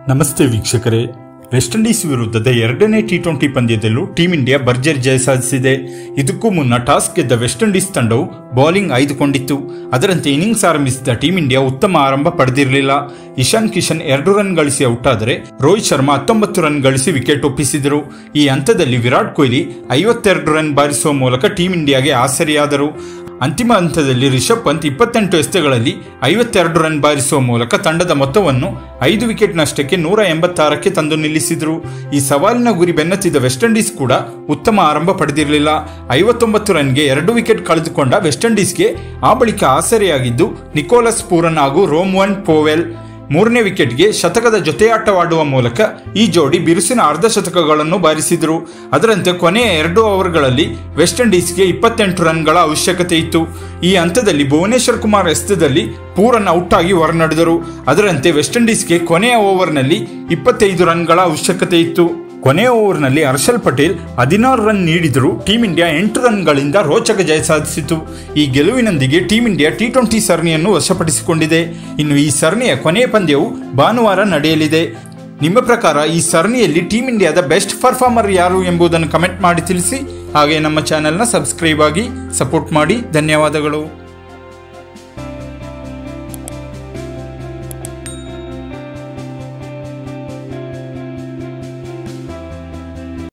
ನಮಸ್ತೆ ವೀಕ್ಷಕರೇ West Indies ವಿರುದ್ಧದ ಎರಡನೇ ಟಿ ಟ್ವೆಂಟಿ ಪಂದ್ಯದಲ್ಲೂ ಟೀಂ ಇಂಡಿಯಾ ಭರ್ಜರಿ ಜಯ ಸಾಧಿಸಿದೆ ಇದಕ್ಕೂ ಮುನ್ನ ಟಾಸ್ ಗೆದ್ದ ವೆಸ್ಟ್ ಇಂಡೀಸ್ ತಂಡವು ಬೌಲಿಂಗ್ ಆಯ್ದುಕೊಂಡಿತ್ತು ಅದರಂತೆ ಇನ್ನಿಂಗ್ಸ್ ಆರಂಭಿಸಿದ ಟೀಂ ಇಂಡಿಯಾ ಉತ್ತಮ ಆರಂಭ ಪಡೆದಿರಲಿಲ್ಲ ಇಶಾನ್ ಕಿಶನ್ ಎರಡು ರನ್ ಗಳಿಸಿ ಔಟ್ ಆದರೆ ರೋಹಿತ್ ಶರ್ಮಾ ಹತ್ತೊಂಬತ್ತು ರನ್ ಗಳಿಸಿ ವಿಕೆಟ್ ಒಪ್ಪಿಸಿದರು ಈ ಹಂತದಲ್ಲಿ ವಿರಾಟ್ ಕೊಹ್ಲಿ ಐವತ್ತೆರಡು ರನ್ ಬಾರಿಸುವ ಮೂಲಕ ಟೀಂ ಇಂಡಿಯಾಗೆ ಆಸರಿಯಾದರು ಅಂತಿಮ ಹಂತದಲ್ಲಿ ರಿಷಬ್ ಪಂತ್ ಇಪ್ಪತ್ತೆಂಟು ಎಸೆತಗಳಲ್ಲಿ ಐವತ್ತೆರಡು ರನ್ ಬಾರಿಸುವ ಮೂಲಕ ತಂಡದ ಮೊತ್ತವನ್ನು ಐದು ವಿಕೆಟ್ ನಷ್ಟಕ್ಕೆ ನೂರ ಎಂಬತ್ತಾರಕ್ಕೆ ತಂದು ನಿಲ್ಲಿಸಿದರು ಈ ಸವಾಲಿನ ಗುರಿ ಬೆನ್ನತ್ತಿದ ವೆಸ್ಟ್ ಇಂಡೀಸ್ ಕೂಡ ಉತ್ತಮ ಆರಂಭ ಪಡೆದಿರಲಿಲ್ಲ ಐವತ್ತೊಂಬತ್ತು ರನ್ಗೆ ಎರಡು ವಿಕೆಟ್ ಕಳೆದುಕೊಂಡ ವೆಸ್ಟ್ ಇಂಡೀಸ್ಗೆ ಆ ಬಳಿಕ ಆಸರೆಯಾಗಿದ್ದು ನಿಕೋಲಸ್ ಪೂರನ್ ಹಾಗೂ ರೋಮ್ವನ್ ಪೋವೆಲ್ ಮೂರನೇ ವಿಕೆಟ್ಗೆ ಶತಕದ ಜೊತೆಯಾಟವಾಡುವ ಮೂಲಕ ಈ ಜೋಡಿ ಬಿರುಸಿನ ಅರ್ಧ ಶತಕಗಳನ್ನು ಬಾರಿಸಿದರು ಅದರಂತೆ ಕೊನೆಯ ಎರಡು ಓವರ್ಗಳಲ್ಲಿ ವೆಸ್ಟ್ ಇಂಡೀಸ್ಗೆ ಇಪ್ಪತ್ತೆಂಟು ರನ್ಗಳ ಅವಶ್ಯಕತೆ ಇತ್ತು ಈ ಹಂತದಲ್ಲಿ ಭುವನೇಶ್ವರ್ ಕುಮಾರ್ ಎಸೆತದಲ್ಲಿ ಪೂರನ್ ಔಟ್ ಆಗಿ ಹೊರನಡೆದರು ಅದರಂತೆ ವೆಸ್ಟ್ ಇಂಡೀಸ್ಗೆ ಕೊನೆಯ ಓವರ್ನಲ್ಲಿ ಇಪ್ಪತ್ತೈದು ರನ್ಗಳ ಅವಶ್ಯಕತೆ ಇತ್ತು ಕೊನೆಯ ಓವರ್ನಲ್ಲಿ ಹರ್ಷಲ್ ಪಟೇಲ್ ಹದಿನಾರು ರನ್ ನೀಡಿದರೂ ಟೀಂ ಇಂಡಿಯಾ ಎಂಟು ರನ್ಗಳಿಂದ ರೋಚಕ ಜಯ ಸಾಧಿಸಿತು ಈ ಗೆಲುವಿನೊಂದಿಗೆ ಟೀಂ ಇಂಡಿಯಾ ಟಿ ಟ್ವೆಂಟಿ ಸರಣಿಯನ್ನು ವಶಪಡಿಸಿಕೊಂಡಿದೆ ಇನ್ನು ಈ ಸರಣಿಯ ಕೊನೆಯ ಪಂದ್ಯವು ಭಾನುವಾರ ನಡೆಯಲಿದೆ ನಿಮ್ಮ ಪ್ರಕಾರ ಈ ಸರಣಿಯಲ್ಲಿ ಟೀಂ ಇಂಡಿಯಾದ ಬೆಸ್ಟ್ ಪರ್ಫಾರ್ಮರ್ ಯಾರು ಎಂಬುದನ್ನು ಕಮೆಂಟ್ ಮಾಡಿ ತಿಳಿಸಿ ಹಾಗೆ ನಮ್ಮ ಚಾನೆಲ್ನ ಸಬ್ಸ್ಕ್ರೈಬ್ ಆಗಿ ಸಪೋರ್ಟ್ ಮಾಡಿ ಧನ್ಯವಾದಗಳು